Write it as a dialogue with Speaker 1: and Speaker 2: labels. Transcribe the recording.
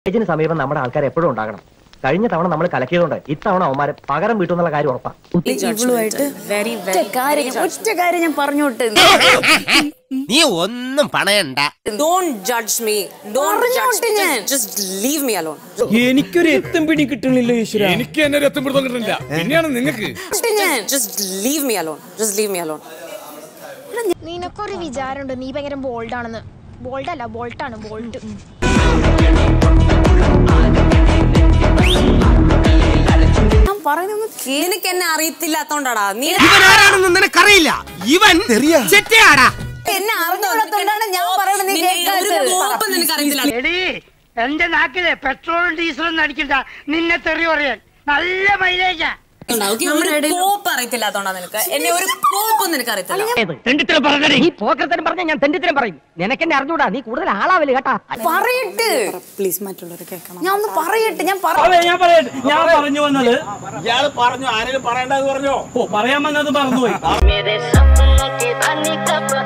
Speaker 1: സ്റ്റേജിന് സമീപം നമ്മുടെ ആൾക്കാർ എപ്പോഴും ഉണ്ടാകണം കഴിഞ്ഞ തവണ നമ്മൾ കലക്കിയതുകൊണ്ട് ഇത്തവണ അവന്മാരെ പകരം വീട്ടുന്നുള്ള കാര്യം ഉറപ്പാ
Speaker 2: ഇവളുമായിട്ട് ഒറ്റ കാര്യം ഞാൻ- ഒറ്റ കാര്യം ഞാൻ പറഞ്ഞോട്ട്
Speaker 3: നീ ഒന്നും പണയണ്ട
Speaker 4: Don't judge me. Don't judge
Speaker 2: പറഞ്ഞോട്ടെ
Speaker 4: me.
Speaker 2: ഞാൻ.
Speaker 4: Just, just leave me alone.
Speaker 5: എനിക്കൊരു എത്തും പിടി കിട്ടണില്ല ഈശ്വര
Speaker 6: എനിക്ക് എന്നെ ഒരു എത്തും പിടുത്തം കിട്ടുന്നില്ല പിന്നെയാണ് നിങ്ങൾക്ക്
Speaker 4: Just, just leave me alone. Just leave me alone.
Speaker 7: നിനക്കൊരു വിചാരമുണ്ട് നീ ഭയങ്കര ബോൾഡ് ആണെന്ന് ബോൾഡ് അല്ല ബോൾട്ടാണ് ബോൾട്ട്
Speaker 2: ഞാൻ പറയുന്നത്
Speaker 4: നിനക്ക് എന്നെ അറിയത്തില്ലാത്തോണ്ടാടാ നീ
Speaker 3: ഇവൻ ആരാണെന്ന് നിനക്കറിയില്ല ഇവൻ ചെറ്റയാടാ
Speaker 2: എന്നെ അറിഞ്ഞുകൊണ്ടാണ് ഞാൻ പറയുന്നത് നീ
Speaker 4: നിന്നെ ഒരു
Speaker 2: കേൾക്കാത്തത്.
Speaker 4: കോപ്പം നിനക്ക് അറിയത്തില്ല
Speaker 8: എടി എന്റെ നാക്കിലെ പെട്രോളും ഡീസലും അടിക്കണ്ട നിന്നെ തെറി പറയാൻ നല്ല മൈലേജാ
Speaker 4: ഒരു കോപ്പ് അറിയത്തില്ലാത്തോണ്ടാ നിനക്ക് എന്നെ ഒരു കോപ്പം നിനക്ക് അറിയത്തില്ല
Speaker 1: തെണ്ടിത്തരം പറഞ്ഞേ നീ പോക്കരത്തരം പറഞ്ഞ ഞാൻ തെണ്ടിത്തരം പറയും നിനക്കെന്നെ അറിഞ്ഞൂടാ നീ കൂടുതൽ ആളാവില്ല കേട്ടാ
Speaker 2: പറയട്ട്
Speaker 4: പ്ലീസ് മറ്റുള്ളവരെ കേൾക്കണം
Speaker 2: ഞാൻ ഒന്ന് പറയട്ടെ ഞാൻ പറ
Speaker 5: അതെ ഞാൻ പറയട്ടെ ഞാൻ പറഞ്ഞു വന്നത്
Speaker 6: ഇയാള് പറഞ്ഞു ആരെങ്കിലും പറയണ്ടെന്ന് പറഞ്ഞോ
Speaker 5: ഓ പറയാൻ വന്നത് മറന്നുപോയി
Speaker 7: मेरे सपनों की धनी कब